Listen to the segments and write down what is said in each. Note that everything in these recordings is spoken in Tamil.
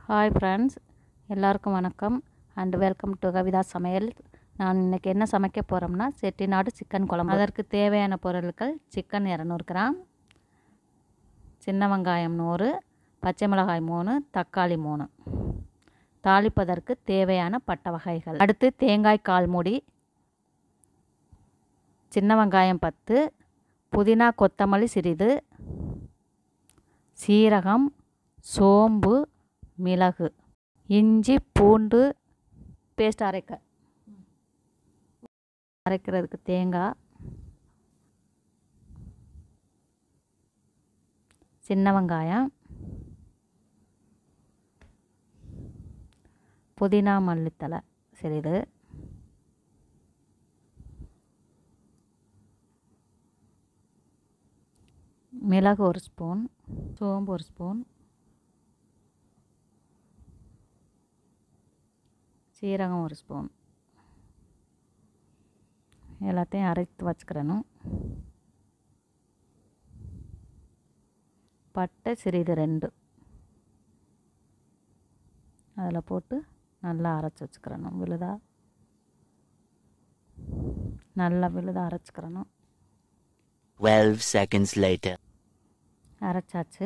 ஹாய் ஃப்ரெண்ட்ஸ் எல்லாருக்கும் வணக்கம் அண்ட் வெல்கம் டு கவிதா சமையல் நான் இன்றைக்கி என்ன சமைக்க போகிறோம்னா செட்டிநாடு சிக்கன் குழம்பு அதற்கு தேவையான பொருட்கள் சிக்கன் இரநூறு கிராம் சின்ன வெங்காயம் நூறு பச்சை மிளகாய் மூணு தக்காளி மூணு தாளிப்பதற்கு தேவையான பட்டை வகைகள் அடுத்து தேங்காய் கால் மூடி சின்ன வெங்காயம் பத்து புதினா கொத்தமல்லி சிறிது சீரகம் சோம்பு மிளகு இஞ்சி பூண்டு பேஸ்ட் அரைக்க அரைக்கிறதுக்கு தேங்காய் சின்ன வெங்காயம் புதினா மல்லித்தலை சிறிது மிளகு ஒரு ஸ்பூன் சோம்பு ஒரு ஸ்பூன் சீரகம் ஒரு ஸ்பூன் எல்லாத்தையும் அரைத்து வச்சுக்கிறணும் பட்டை சிறிது ரெண்டு அதில் போட்டு நல்லா அரைச்சி வச்சுக்கிறணும் விழுதா நல்லா விழுதா அரைச்சிக்கிறணும் 12 seconds later. அரைச்சாச்சு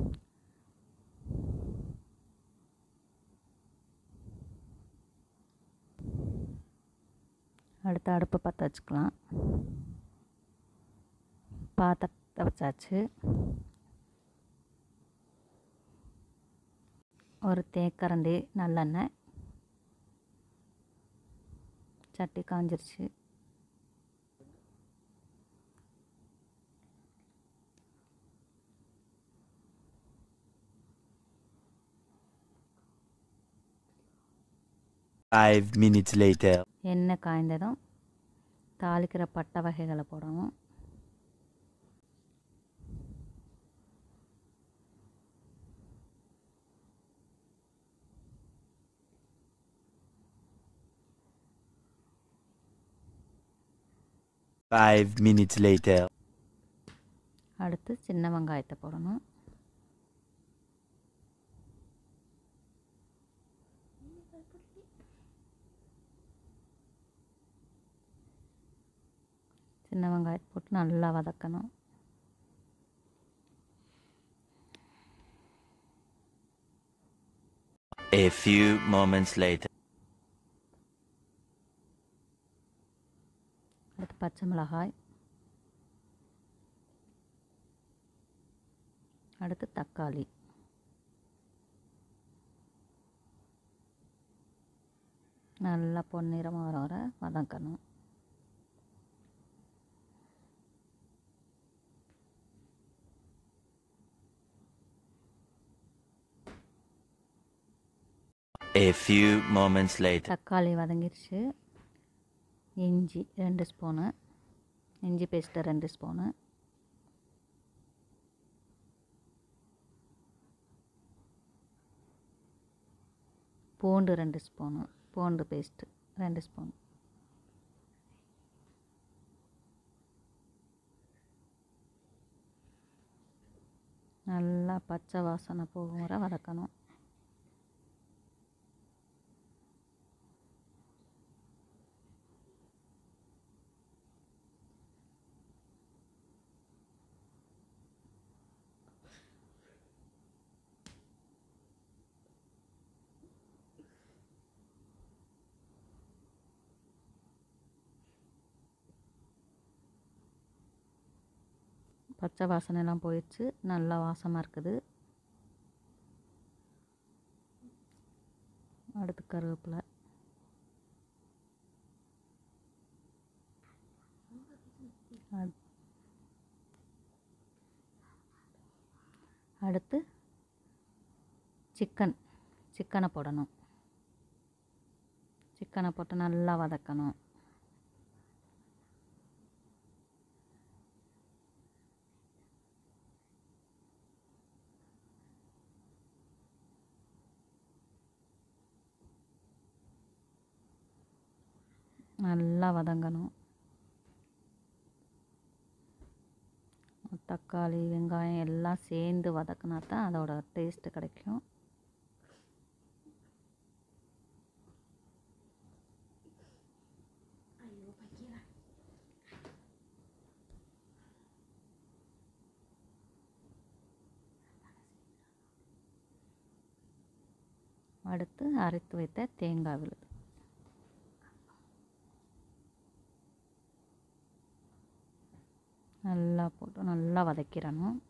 அடுத்து அடுப்பை பற்ற வச்சுக்கலாம் பாத்திரத்தை வச்சாச்சு ஒரு தேக்கரண்டி நல்லெண்ணெய் சட்டி காஞ்சிருச்சு Five minutes later. எண்ணெய் காய்ந்ததும் தாளிக்கிற பட்டை வகைகளை போடணும் Five minutes later. அடுத்து சின்ன வெங்காயத்தை போடணும் சின்ன வெங்காயத்தை போட்டு நல்லா வதக்கணும் A few moments later. அடுத்து பச்சை மிளகாய் அடுத்து தக்காளி நல்லா பொன்னிறமாக வர வர வதக்கணும் A few moments later. தக்காளி வதங்கிருச்சு இஞ்சி ரெண்டு ஸ்பூனு இஞ்சி பேஸ்ட்டு ரெண்டு ஸ்பூனு பூண்டு ரெண்டு ஸ்பூனு பூண்டு பேஸ்ட்டு ரெண்டு ஸ்பூன் நல்லா பச்சை வாசனை போகும் வரை வதக்கணும் பச்சை வாசனைலாம் போயிடுச்சு நல்லா வாசமாக இருக்குது அடுத்து கருவேப்பிலை அட்- அடுத்து சிக்கன் சிக்கனை போடணும் சிக்கனை போட்டு நல்லா வதக்கணும் நல்லா வதங்கணும் தக்காளி வெங்காயம் எல்லாம் சேர்ந்து வதக்கினா தான் அதோட டேஸ்ட்டு கிடைக்கும் அடுத்து அரைத்து வைத்த தேங்காய் விழுது நல்லா போட்டு நல்லா வதக்கிடணும்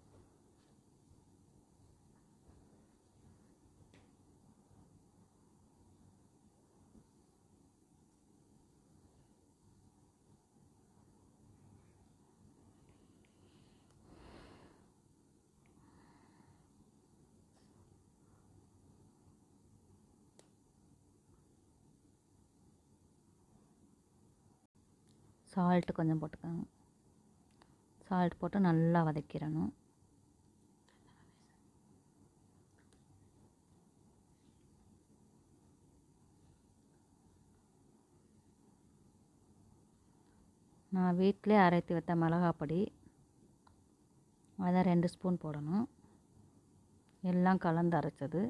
சால்ட்டு கொஞ்சம் போட்டுக்கோங்க சால்ட் போட்டு நல்லா வதக்கிடணும் நான் வீட்டிலே அரைத்து வைத்த மிளகாய் பொடி அதை ரெண்டு ஸ்பூன் போடணும் எல்லாம் கலந்து அரைச்சது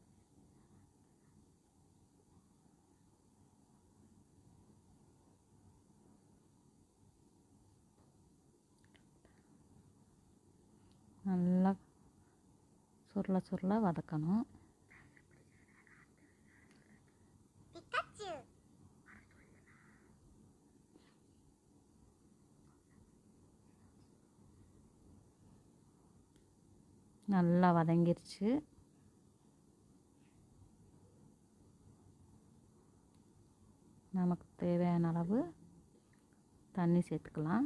நல்லா சுருள சுருள வதக்கணும் நல்லா வதங்கிருச்சு நமக்கு தேவையான அளவு தண்ணி சேர்த்துக்கலாம்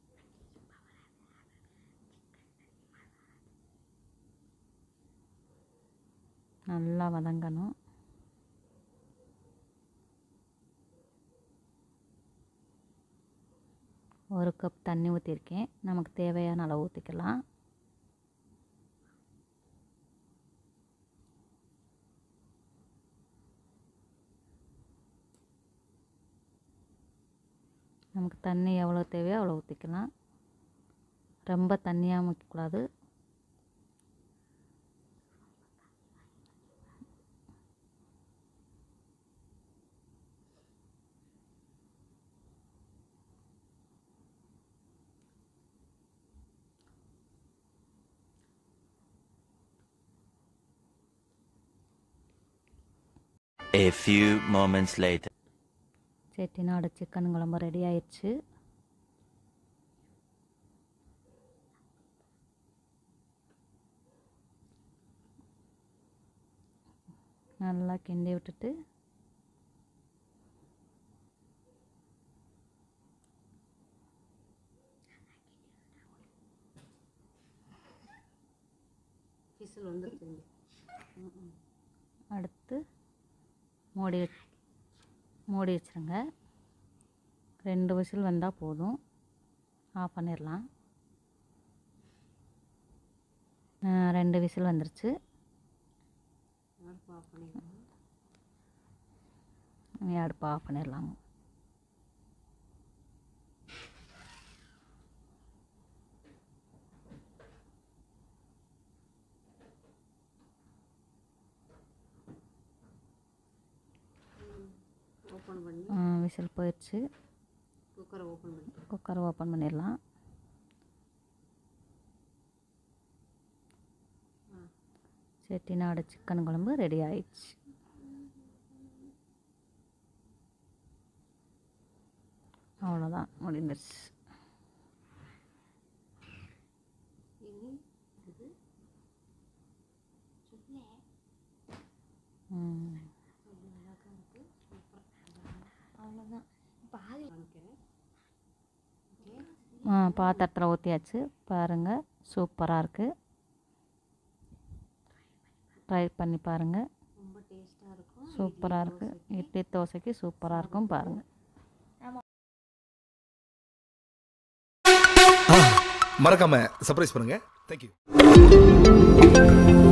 நல்லா வதங்கணும் ஒரு கப் தண்ணி ஊற்றிருக்கேன் நமக்கு தேவையான அளவு ஊற்றிக்கலாம் நமக்கு தண்ணி எவ்வளோ தேவையோ அவ்வளோ ஊற்றிக்கலாம் ரொம்ப தண்ணியாக வைக்கக்கூடாது A few moments later. Chettinad chicken குழம்பு ரெடி ஆயிடுச்சு நல்லா கிண்டி விட்டுட்டு விசில் வந்துருச்சுங்க அடுத்து மூடி வச்- மூடி வச்சுருங்க ரெண்டு விசில் வந்தால் போதும் ஆஃப் பண்ணிடலாம் ஆ, ரெண்டு விசில் வந்துருச்சு அடுப்பு ஆஃப் பண்ணிக்கலாம் இனி அடுப்பு ஆஃப் பண்ணிடலாம் ஓப்பன் பண்ணி ஆ, விசில் போயிடுச்சு குக்கரை ஓப்பன் பண்ணி குக்கர் ஓப்பன் பண்ணிடலாம் செட்டிநாடு சிக்கன் குழம்பு ரெடி ஆயிடுச்சு அவ்வளோதான் முடிந்துருச்சு இனி இது ம். அவ்வளோதான் பாதி காமிக்கிறேன் ஆ பாத்திரத்தில் ஊற்றியாச்சு பாருங்கள் சூப்பராக இருக்குது ட்ரை பண்ணி பாருங்கள் ரொம்ப டேஸ்ட்டாக இருக்கும் சூப்பராக இருக்குது இட்லி தோசைக்கு சூப்பராக இருக்கும் பாருங்கள் மறக்காம சர்ப்ரைஸ் பண்ணுங்க தேங்க்யூ